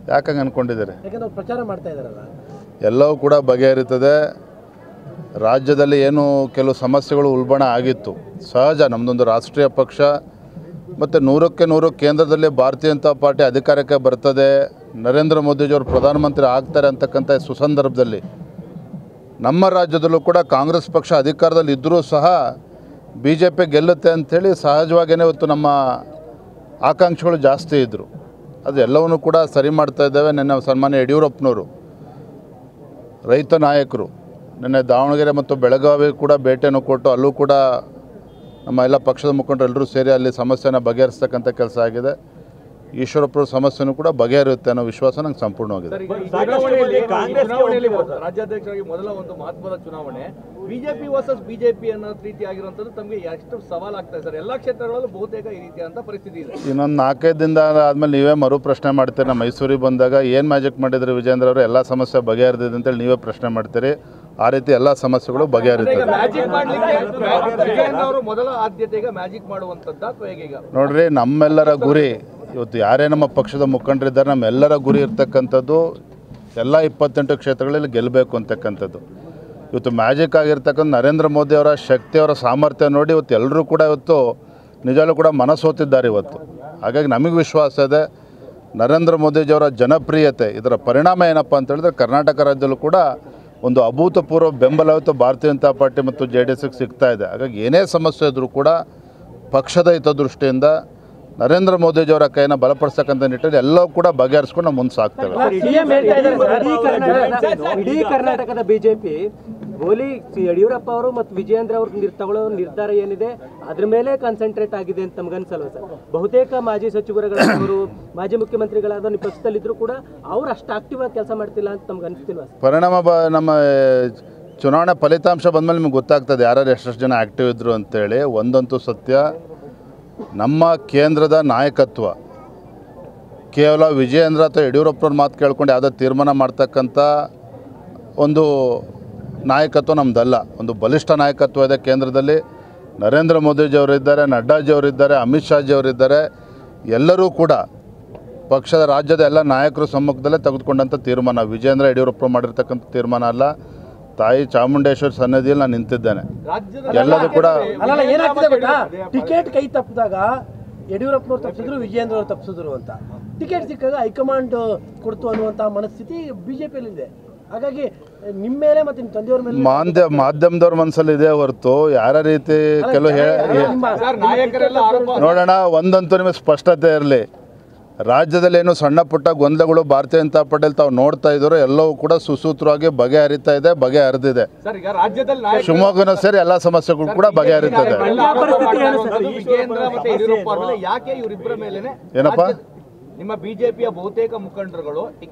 ಯಾಕಂಗೆ ಅಂದ್ಕೊಂಡಿದ್ದೀರಿ ಯಾಕಂದ್ರೆ ಅವ್ರು ಪ್ರಚಾರ ಮಾಡ್ತಾ ಇದಾರಲ್ಲ ಎಲ್ಲವೂ ಕೂಡ ಬಗೆಹರಿತದೆ ರಾಜ್ಯದಲ್ಲಿ ಏನು ಕೆಲವು ಸಮಸ್ಯೆಗಳು ಉಲ್ಬಣ ಆಗಿತ್ತು ಸಹಜ ನಮ್ಮದೊಂದು ರಾಷ್ಟ್ರೀಯ ಪಕ್ಷ ಮತ್ತು ನೂರಕ್ಕೆ ನೂರು ಕೇಂದ್ರದಲ್ಲಿ ಭಾರತೀಯ ಜನತಾ ಪಾರ್ಟಿ ಅಧಿಕಾರಕ್ಕೆ ಬರ್ತದೆ ನರೇಂದ್ರ ಮೋದಿಜಿಯವರು ಪ್ರಧಾನಮಂತ್ರಿ ಆಗ್ತಾರೆ ಅಂತಕ್ಕಂಥ ಸುಸಂದರ್ಭದಲ್ಲಿ ನಮ್ಮ ರಾಜ್ಯದಲ್ಲೂ ಕೂಡ ಕಾಂಗ್ರೆಸ್ ಪಕ್ಷ ಅಧಿಕಾರದಲ್ಲಿ ಇದ್ದರೂ ಸಹ ಬಿ ಜೆ ಪಿ ಗೆಲ್ಲುತ್ತೆ ಅಂಥೇಳಿ ಸಹಜವಾಗಿಯೇ ಇವತ್ತು ನಮ್ಮ ಆಕಾಂಕ್ಷೆಗಳು ಜಾಸ್ತಿ ಇದ್ದರು ಅದು ಎಲ್ಲವನ್ನೂ ಕೂಡ ಸರಿ ಮಾಡ್ತಾ ಇದ್ದೇವೆ ನನ್ನ ಸನ್ಮಾನ್ಯ ಯಡಿಯೂರಪ್ಪನವರು ರೈತ ನಾಯಕರು ನಿನ್ನೆ ದಾವಣಗೆರೆ ಮತ್ತು ಬೆಳಗಾವಿ ಕೂಡ ಭೇಟಿಯನ್ನು ಕೊಟ್ಟು ಅಲ್ಲೂ ಕೂಡ ನಮ್ಮ ಎಲ್ಲ ಪಕ್ಷದ ಮುಖಂಡರು ಎಲ್ಲರೂ ಸೇರಿ ಅಲ್ಲಿ ಸಮಸ್ಯೆನ ಬಗೆಹರಿಸ್ತಕ್ಕಂಥ ಕೆಲಸ ಆಗಿದೆ ಈಶ್ವರಪ್ಪರ ಸಮಸ್ಯೆನೂ ಕೂಡ ಬಗೆಹರಿಯುತ್ತೆ ಅನ್ನೋ ವಿಶ್ವಾಸ ನಂಗೆ ಸಂಪೂರ್ಣವಾಗಿದೆ ಸರ್, ಈಗ ಈ ಚುನಾವಣೆಯಲ್ಲಿ ಚುನಾವಣೆಯಲ್ಲಿ ಮೊದ- ರಾಜ್ಯಾಧ್ಯಕ್ಷರಾಗಿ ಮೊದಲ ಒಂದು ಮಹತ್ವದ ಚುನಾವಣೆ ಬಿಜೆಪಿ ವರ್ಸಸ್ ಬಿಜೆಪಿ ಅನ್ನೋ ರೀತಿ ಆಗಿರುವಂತದ್ದು ತಮಗೆ ಎಷ್ಟು ಸವಾಲಾಗ್ತಾ ಇದೆ ಸರ್ ಎಲ್ಲಾ ಕ್ಷೇತ್ರಗಳಲ್ಲೂ ಬಹುತೇಕ ಈ ರೀತಿಯಾದಂತ ಪರಿಸ್ಥಿತಿ ಇದೆ ಇನ್ನೊಂದು ನಾಲ್ಕೈದು ದಿನದ ಆದಮೇಲೆ ನೀವೇ ಮರು ಪ್ರಶ್ನೆ ಮಾಡ್ತೀರಿ ನಮ್ಮ ಮೈಸೂರಿಗೆ ಬಂದಾಗ ಏನು ಮ್ಯಾಜಿಕ್ ಮಾಡಿದ್ರಿ ವಿಜೇಂದ್ರ ಅವರು ಎಲ್ಲ ಸಮಸ್ಯೆ ಬಗೆಹರಿದಿದೆ ಅಂತೇಳಿ ನೀವೇ ಪ್ರಶ್ನೆ ಮಾಡ್ತೀರಿ ಆ ರೀತಿ ಎಲ್ಲ ಸಮಸ್ಯೆಗಳು ಈಗ ಬಗೆಹರಿತದೆ ಮ್ಯಾಜಿಕ್ ಮಾಡ್ಲಿಕ್ಕೆ ವಿಜಯೇಂದ್ರ ಅವರು ಮೊದಲ ಆದ್ಯತೆ ಈಗ ಮ್ಯಾಜಿಕ್ ಮಾಡುವಂತದ್ದ ಅಥವಾ ಹೇಗೆ ಈಗ ನೋಡ್ರಿ ನಮ್ಮೆಲ್ಲರ ಗುರಿ ಇವತ್ತು ಯಾರೇ ನಮ್ಮ ಪಕ್ಷದ ಮುಖಂಡರಿದ್ದಾರೆ ನಮ್ಮೆಲ್ಲರ ಗುರಿ ಇರ್ತಕ್ಕಂಥದ್ದು ಎಲ್ಲ ಇಪ್ಪತ್ತೆಂಟು ಕ್ಷೇತ್ರಗಳಲ್ಲಿ ಗೆಲ್ಲಬೇಕು ಅಂತಕ್ಕಂಥದ್ದು ಇವತ್ತು ಮ್ಯಾಜಿಕ್ ಆಗಿರ್ತಕ್ಕಂಥ ನರೇಂದ್ರ ಮೋದಿ ಅವರ ಶಕ್ತಿಯವರ ಸಾಮರ್ಥ್ಯ ನೋಡಿ ಇವತ್ತು ಎಲ್ಲರೂ ಕೂಡ ಇವತ್ತು ನಿಜಾಲು ಕೂಡ ಮನಸೋತಿದ್ದಾರೆ ಇವತ್ತು ಹಾಗಾಗಿ ನಮಗೆ ವಿಶ್ವಾಸ ಇದೆ ನರೇಂದ್ರ ಮೋದಿಜಿಯವರ ಜನಪ್ರಿಯತೆ ಇದರ ಪರಿಣಾಮ ಏನಪ್ಪ ಅಂತ ಹೇಳಿದ್ರೆ ಕರ್ನಾಟಕ ರಾಜ್ಯದಲ್ಲೂ ಕೂಡ ಒಂದು ಅಭೂತಪೂರ್ವ ಬೆಂಬಲ ಇವತ್ತು ಭಾರತೀಯ ಜನತಾ ಪಾರ್ಟಿ ಮತ್ತು ಜೆ ಡಿ ಎಸ್ಗೆ ಸಿಗ್ತಾ ಇದೆ ಹಾಗಾಗಿ ಏನೇ ಸಮಸ್ಯೆ ಇದ್ದರೂ ಕೂಡ ಪಕ್ಷದ ಹಿತದೃಷ್ಟಿಯಿಂದ ನರೇಂದ್ರ ಮೋದಿಜಿಯವರ ಕೈನ ಬಲಪಡಿಸ್ತಕ್ಕಂಥ ನಿಟ್ಟಿನಲ್ಲಿ ಎಲ್ಲವೂ ಕೂಡ ಬಗೆಹರಿಸ್ಕೊಂಡು ನಾವು ಮುಂದೆ ಸಾಕ್ತೇವೆ ಸಿಎಂ ಹೇಳ್ತಾ ಇದ್ದಾರೆ ಸರ್. ಇಡೀ ಕರ್ನಾಟಕದ ಇಡೀ ಕರ್ನಾಟಕದ ಬಿಜೆಪಿ ಗೋಲಿ ಯಡಿಯೂರಪ್ಪ ಅವರು ಮತ್ತು ವಿಜಯೇಂದ್ರ ಅವರು ನಿರ್ ತಗೊಳ್ಳೋ ನಿರ್ಧಾರ ಏನಿದೆ ಅದ್ರ ಮೇಲೆ ಕಾನ್ಸಂಟ್ರೇಟ್ ಆಗಿದೆ ಅಂತ ನಮ್ಗನ್ಸಲ್ವ ಸರ್ ಬಹುತೇಕ ಮಾಜಿ ಸಚಿವರುಗಳಾದವರು ಮಾಜಿ ಮುಖ್ಯಮಂತ್ರಿಗಳಾದ ನಿಮ್ಮ ಪಕ್ಷದಲ್ಲಿದ್ರು ಕೂಡ ಅವ್ರು ಅಷ್ಟು ಆಕ್ಟಿವ್ ಆಗಿ ಕೆಲಸ ಮಾಡ್ತಿಲ್ಲ ಅಂತ ನಮ್ಗೆ ಅನಿಸ್ತಿಲ್ವಾ ಸರ್ ಪರಿಣಾಮ ಬ ನಮ್ಮ ಚುನಾವಣೆ ಫಲಿತಾಂಶ ಬಂದಮೇಲೆ ನಿಮ್ಗೆ ಗೊತ್ತಾಗ್ತದೆ ಯಾರ್ಯಾರು ಎಷ್ಟೆಷ್ಟು ಜನ ಆ್ಯಕ್ಟಿವ್ ಇದ್ದರು ಅಂತೇಳಿ ಒಂದಂತೂ ಸತ್ಯ ನಮ್ಮ ಕೇಂದ್ರದ ನಾಯಕತ್ವ ಕೇವಲ ವಿಜಯೇಂದ್ರ ಅಥವಾ ಯಡಿಯೂರಪ್ಪನ ಮಾತು ಕೇಳ್ಕೊಂಡು ಯಾವುದೋ ತೀರ್ಮಾನ ಮಾಡ್ತಕ್ಕಂಥ ಒಂದು ನಾಯಕತ್ವ ನಮ್ಮದಲ್ಲ ಒಂದು ಬಲಿಷ್ಠ ನಾಯಕತ್ವ ಇದೆ ಕೇಂದ್ರದಲ್ಲಿ ನರೇಂದ್ರ ಮೋದಿಜಿಯವರಿದ್ದಾರೆ ನಡ್ಡಾಜಿಯವರಿದ್ದಾರೆ ಅಮಿತ್ ಶಾಜಿಯವರಿದ್ದಾರೆ ಎಲ್ಲರೂ ಕೂಡ ಪಕ್ಷದ ರಾಜ್ಯದ ಎಲ್ಲ ನಾಯಕರ ಸಮ್ಮುಖದಲ್ಲೇ ತೆಗೆದುಕೊಂಡಂಥ ತೀರ್ಮಾನ ವಿಜೇಂದ್ರ ಯಡಿಯೂರಪ್ಪ ಮಾಡಿರ್ತಕ್ಕಂಥ ತೀರ್ಮಾನ ಅಲ್ಲ ತಾಯಿ ಚಾಮುಂಡೇಶ್ವರಿ ಸನ್ನಿಧಿಯಲ್ಲಿ ನಾನು ನಿಂತಿದ್ದೇನೆ ರಾಜ್ಯದ ಎಲ್ಲದೂ ಕೂಡ ಅಲ್ಲಲ್ಲ ಏನಾಗ್ತದೆ ಗೊತ್ತಾ ಟಿಕೆಟ್ ಕೈ ತಪ್ಪಿದಾಗ ಯಡಿಯೂರಪ್ಪನವ್ರು ತಪ್ಪಿಸಿದ್ರು ವಿಜಯೇಂದ್ರ ಅವ್ರು ತಪ್ಪಿಸಿದ್ರು ಅಂತ ಟಿಕೆಟ್ ಸಿಕ್ಕಾಗ ಹೈಕಮಾಂಡ್ ಕೊಡ್ತು ಅನ್ನುವಂಥ ಮನಸ್ಥಿತಿ ಬಿಜೆಪಿಯಲ್ಲಿ ಇದೆ ಹಾಗಾಗಿ ನಿಮ್ಮ ಮೇಲೆ ಮತ್ತೆ ನಿಮ್ಮ ತಂದೆಯವ್ರ ಮೇಲೆ ಮಾಧ್ಯ ಮಾಧ್ಯಮದವ್ರ ಮನಸ್ಸಲ್ಲಿ ಇದೆ ಹೊರತು ಯಾರ ರೀತಿ ಕೆಲವು ಹೇ ಹೇ- ನಿಮ್ಮ ಸರ್ ನಾಯಕರೆಲ್ಲ ಆರೋಪ ನೋಡೋಣ ಒಂದಂತೂ ನಿಮಗೆ ಸ್ಪಷ್ಟತೆ ಇರಲಿ ರಾಜ್ಯದಲ್ಲಿ ಏನು ಸಣ್ಣ ಪುಟ್ಟ ಗೊಂದಲಗಳು ಭಾರತೀಯ ಜನತಾ ಪಾರ್ಟಿಯಲ್ಲಿ ತಾವು ನೋಡ್ತಾ ಇದ್ರು ಎಲ್ಲವೂ ಕೂಡ ಸುಸೂತ್ರವಾಗಿ ಬಗೆಹರಿತಾ ಇದೆ ಬಗೆಹರಿದಿದೆ ಸರ್ ಈಗ ರಾಜ್ಯದಲ್ಲಿ ನಾಯಕ ಶಿವಮೊಗ್ಗನೂ ಸೇರಿ ಎಲ್ಲ ಸಮಸ್ಯೆಗಳು ಕೂಡ ಬಗೆಹರಿತದೆ ಎಲ್ಲ ಆರೋಪ ಮಾಡಿರುವಂತದ್ದು ವಿಜಯೇಂದ್ರ ಮತ್ತೆ ಯಡಿಯೂರಪ್ಪ ಅವ್ರ ಮೇಲೆ ಯಾಕೆ ಇವರಿಬ್ಬರ ಮೇಲೆನೆ ಏನಪ್ಪ? ರಾಜ್ಯದ- ನಿಮ್ಮ ಬಿಜೆಪಿಯ ಬಹುತೇಕ ಮುಖಂಡರುಗಳು